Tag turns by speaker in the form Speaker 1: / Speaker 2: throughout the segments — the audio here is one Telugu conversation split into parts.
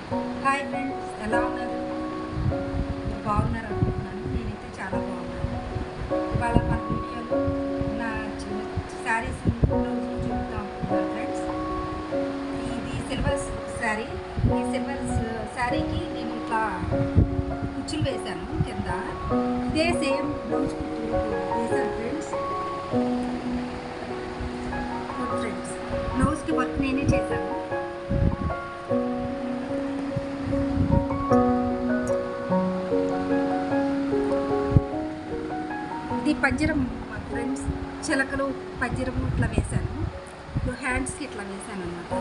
Speaker 1: హాయ్ ఫ్రెండ్స్ ఎలా ఉన్నారు మీరు బాగున్నారు అనుకుంటున్నాను నేనైతే చాలా బాగున్నాను ఇవాళ మన వీడియోలో నా శారీస్ చూపుతా అనుకుంటున్నాను ఫ్రెండ్స్ ఇది సిల్వర్ శారీ ఈ సిల్వర్ శారీకి నేను ఇట్లా కుచ్చులు వేశాను కింద ఇదే సేమ్ బ్లౌజ్ కుచ్చులు వేశాను ఫ్రెండ్స్ ఫ్రెండ్స్ బ్లౌజ్కి వర్క్ నేనే చేశాను ఇది పంజరం మా ఫ్రెండ్స్ చిలకలు పంజరం ఇట్లా వేశాను ఇప్పుడు హ్యాండ్స్కి ఇట్లా వేశాను అనమాట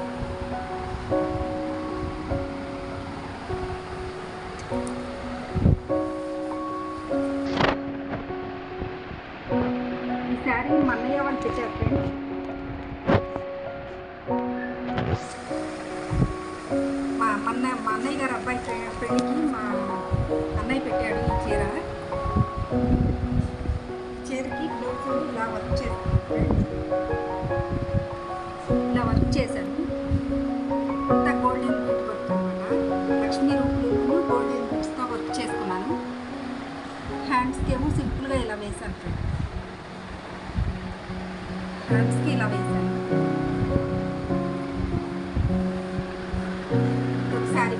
Speaker 1: ఈ శారీ మన్నయ్య వాళ్ళు పెట్టారు ఫ్రెండ్స్ మా మన్న మా అన్నయ్య గారు అబ్బాయి ఫ్రె- ఫ్రెండ్కి మా అన్నయ్య పెట్టాడు ఈ చీర చీరకి బ్లౌజ్ ఇలా వర్క్ చేశాను ఫ్రెండ్స్ ఇలా వర్క్ చేశాను అంతా గోల్డెన్ బీట్ వర్క్ అనమాట లక్ష్మీ రూపులు గోల్డెన్ బీట్స్తో వర్క్ చేసుకున్నాను హ్యాండ్స్కి ఏమో సింపుల్గా ఇలా వేశాను ఫ్రెండ్స్ హ్యాండ్స్కి ఇలా వేశాను ఒకసారి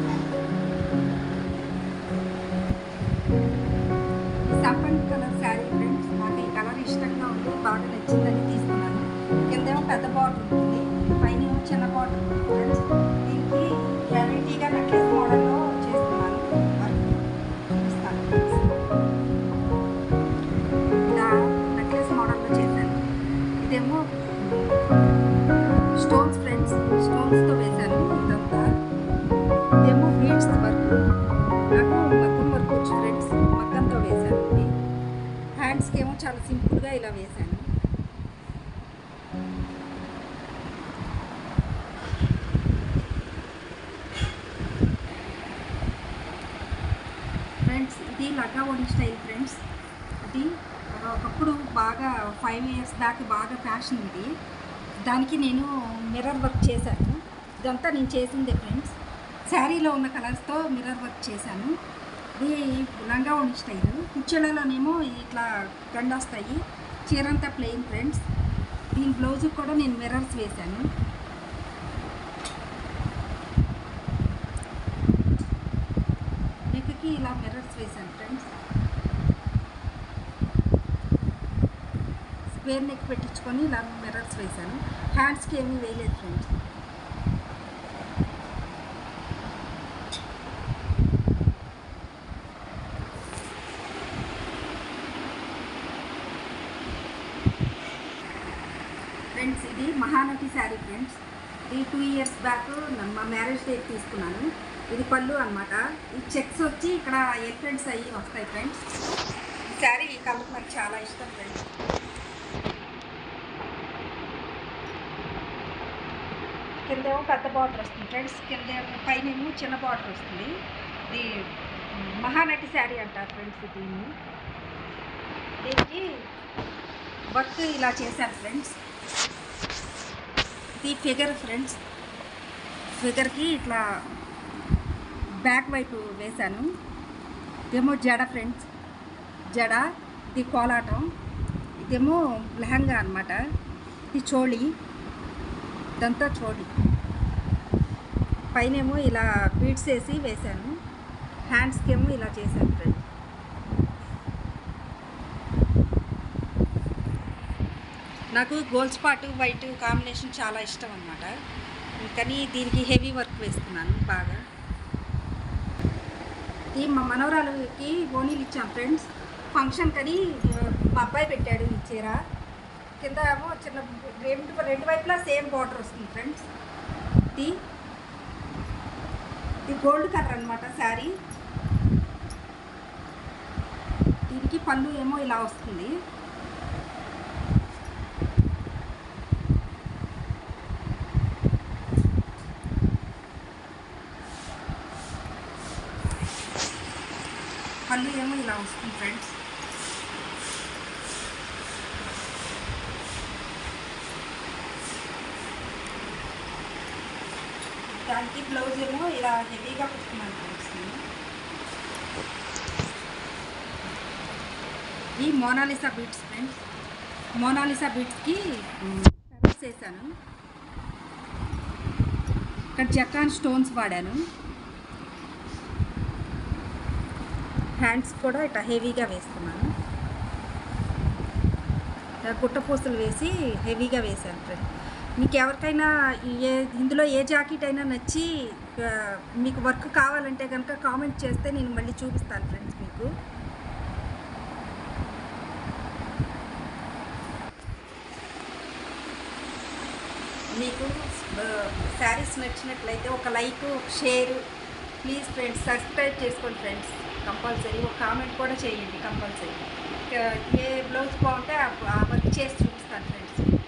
Speaker 1: సంపంగి కలర్ శారీ ఫ్రెండ్స్ నాకు ఈ కలర్ ఇష్టంగా ఉంది బాగా నచ్చిందని తీసుకున్నాను కిందేమో పెద్ద బార్డర్ ఉంటుంది పైన ఏమో చిన్న బార్డర్ ఉంటుంది ఫ్రెండ్స్ దీనికి వెరైటీగా నెక్లెస్ మోడల్లో చేస్తున్నాను వర్క్ చూపిస్తాను ఫ్రెండ్స్ ఇలా నెక్లెస్ మోడల్లో చేశాను ఇదేమో స్టోన్స్ ఫ్రెండ్స్ స్టోన్స్తో వేశాను ఇదంతా ఇదేమో బీడ్స్ వర్క్ నాకు మగ్గం వర్క్ వచ్చు ఫ్రెండ్స్ మగ్గంతో వేశాను ఇది హ్యాండ్స్కి ఏమో చాలా సింపుల్గా ఇలా వేశాను ఫ్రెండ్స్ ఇది లగా వన్ స్టైల్ ఫ్రెండ్స్ ఇది ఒకప్పుడు బాగా ఫైవ్ ఇయర్స్ దాకా బాగా ఫ్యాషన్ ఇది దానికి నేను మిర్రర్ వర్క్ చేశాను ఇదంతా నేను చేసిందే ఫ్రెండ్స్ శారీలో ఉన్న కలర్స్తో మిర్రర్ వర్క్ చేశాను ఇది లంగా ఉండి స్టైల్ కుచ్చెలలోనేమో ఇట్లా గండ వస్తాయి చీరంతా ప్లెయిన్ ఫ్రెండ్స్ దీని బ్లౌజ్ కూడా నేను మిర్రర్స్ వేశాను నెక్కి ఇలా మిర్రర్స్ వేశాను ఫ్రెండ్స్ స్క్వేర్ నెక్ పెట్టించుకొని ఇలా మిర్రర్స్ వేశాను హ్యాండ్స్కి ఏమీ వేయలేదు ఫ్రెండ్స్ ఫ్రెండ్స్ ఇది మహానటి శారీ ఫ్రెండ్స్ ఇది టూ ఇయర్స్ బ్యాక్ మా మ్యారేజ్ డేట్ తీసుకున్నాను ఇది పళ్ళు అనమాట ఈ చెక్స్ వచ్చి ఇక్కడ ఏ ఫ్రెండ్స్ అయ్యి వస్తాయి ఫ్రెండ్స్ ఈ శారీ ఈ కలర్ నాకు చాలా ఇష్టం ఫ్రెండ్స్ కిందేమో పెద్ద బార్డర్ వస్తుంది ఫ్రెండ్స్ కింద పైన ఏమో చిన్న బార్డర్ వస్తుంది ఇది మహానటి శారీ అంటారు ఫ్రెండ్స్ దీన్ని దీనికి వర్క్ ఇలా చేశాను ఫ్రెండ్స్ ఇది ఫిగర్ ఫ్రెండ్స్ ఫిగర్కి ఇట్లా బ్యాక్ వైపు వేశాను ఇదేమో జడ ఫ్రెండ్స్ జడ ఇది కోలాటం ఇదేమో లెహంగా అనమాట ఇది చోళి ఇదంతా చోళి పైనేమో ఇలా బీడ్స్ వేసి వేశాను హ్యాండ్స్కి ఏమో ఇలా చేశాను ఫ్రెండ్స్ నాకు గోల్డ్ స్పాట్ వైట్ కాంబినేషన్ చాలా ఇష్టం అనమాట కానీ దీనికి హెవీ వర్క్ వేస్తున్నాను బాగా ఈ మా మనవరాలకి ఓనీలు ఇచ్చాం ఫ్రెండ్స్ ఫంక్షన్ కని మా అబ్బాయి పెట్టాడు ఈ చీర కింద ఏమో చిన్న రెండు రెండు వైపులా సేమ్ బార్డర్ వస్తుంది ఫ్రెండ్స్ ఇది ఇది గోల్డ్ కలర్ అనమాట శారీ దీనికి పళ్ళు ఏమో ఇలా వస్తుంది పళ్ళు ఏమో ఇలా వస్తుంది ఫ్రెండ్స్ దానికి బ్లౌజ్ ఏమో ఇలా హెవీగా కుట్టుకున్నాను ఫ్రెండ్స్ నేను ఈ మోనాలిసా బీట్స్ ఫ్రెండ్స్ మోనాలిసా బీట్స్కి కలర్స్ వేసాను ఇక్కడ జకాన్ స్టోన్స్ వాడాను హ్యాండ్స్ కూడా ఇట్లా హెవీగా వేస్తున్నాను ఇలా గుట్టపూసలు వేసి హెవీగా వేసాను ఫ్రెండ్ మీకు ఎవరికైనా ఏ ఇందులో ఏ జాకెట్ అయినా నచ్చి ఆ, మీకు వర్క్ కావాలంటే కనుక కామెంట్ చేస్తే నేను మళ్ళీ చూపిస్తాను ఫ్రెండ్స్ మీకు మీకు శారీస్ నచ్చినట్లయితే ఒక లైక్ ఒక షేర్ ప్లీజ్ ఫ్రెండ్స్ సబ్స్క్రైబ్ చేసుకోండి ఫ్రెండ్స్ కంపల్సరీ ఒక కామెంట్ కూడా చేయండి కంపల్సరీ ఏ బ్లౌజ్ బాగుంటే ఆ వర్క్ చేసి చూపిస్తాను ఫ్రెండ్స్